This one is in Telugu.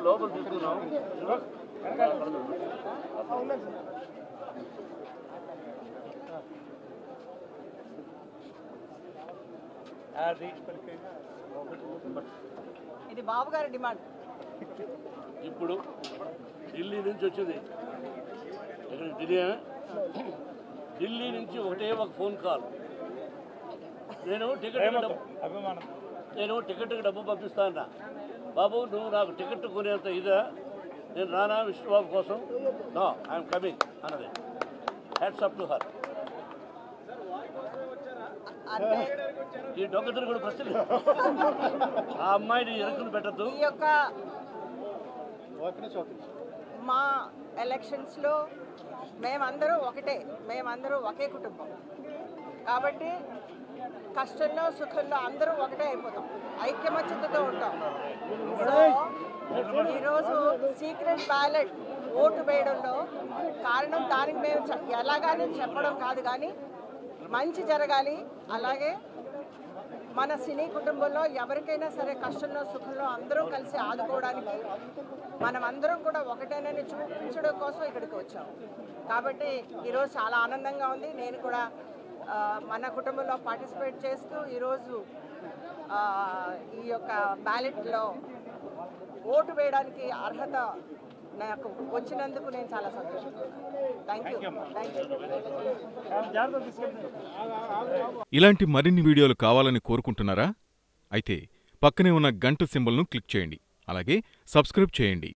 లోపల తీసుకున్నాం ఇది బాబు గారి డిమాండ్ ఇప్పుడు ఢిల్లీ నుంచి వచ్చింది ఎక్కడ ఢిల్లీ ఢిల్లీ నుంచి ఒకటే ఒక ఫోన్ కాల్ నేను టికెట్ డబ్బు నేను టికెట్ డబ్బు పంపిస్తా అన్నా బాబు నువ్వు నాకు టికెట్ కొనేంత ఇదా నేను రానా విష్ణుబాబు కోసం నో ఐఎమ్ కమింగ్ అన్నది హ్యాట్స్ అప్ టు హర్ అంటే ఈ దొంగతను కూడా ప్రశ్న లేదు. ఆ అమ్మాయిని ఎరుకులు పెట్టద్దు ఈ యొక్క మా ఎలక్షన్స్లో మేమందరూ ఒకటే మేమందరూ ఒకే కుటుంబం కాబట్టి కష్టంలో సుఖంలో అందరూ ఒకటే అయిపోతాం ఐక్యమత్యతతో ఉంటాం సో ఈరోజు సీక్రెట్ బ్యాలెట్ ఓటు వేయడంలో కారణం దానికి మేము చె- ఎలాగానే చెప్పడం కాదు కానీ మంచి జరగాలి అలాగే మన సినీ కుటుంబంలో ఎవరికైనా సరే కష్టంలో సుఖంలో అందరూ కలిసి ఆదుకోవడానికి మనం అందరం కూడా ఒకటేనని చూపించడం కోసం ఇక్కడికి వచ్చాం కాబట్టి ఈరోజు చాలా ఆనందంగా ఉంది నేను కూడా ఆ, మన కుటుంబంలో పార్టిసిపేట్ చేస్తూ ఈరోజు ఆ, ఈ యొక్క బ్యాలెట్లో ఓటు వేయడానికి అర్హత నాకు వచ్చినందుకు నేను చాలా సంతోషిస్తున్నాను థ్యాంక్ యూ థ్యాంక్ యూ ఇలాంటి మరిన్ని వీడియోలు కావాలని కోరుకుంటున్నారా అయితే పక్కనే ఉన్న గంట సింబల్ను క్లిక్ చేయండి అలాగే సబ్స్క్రైబ్ చేయండి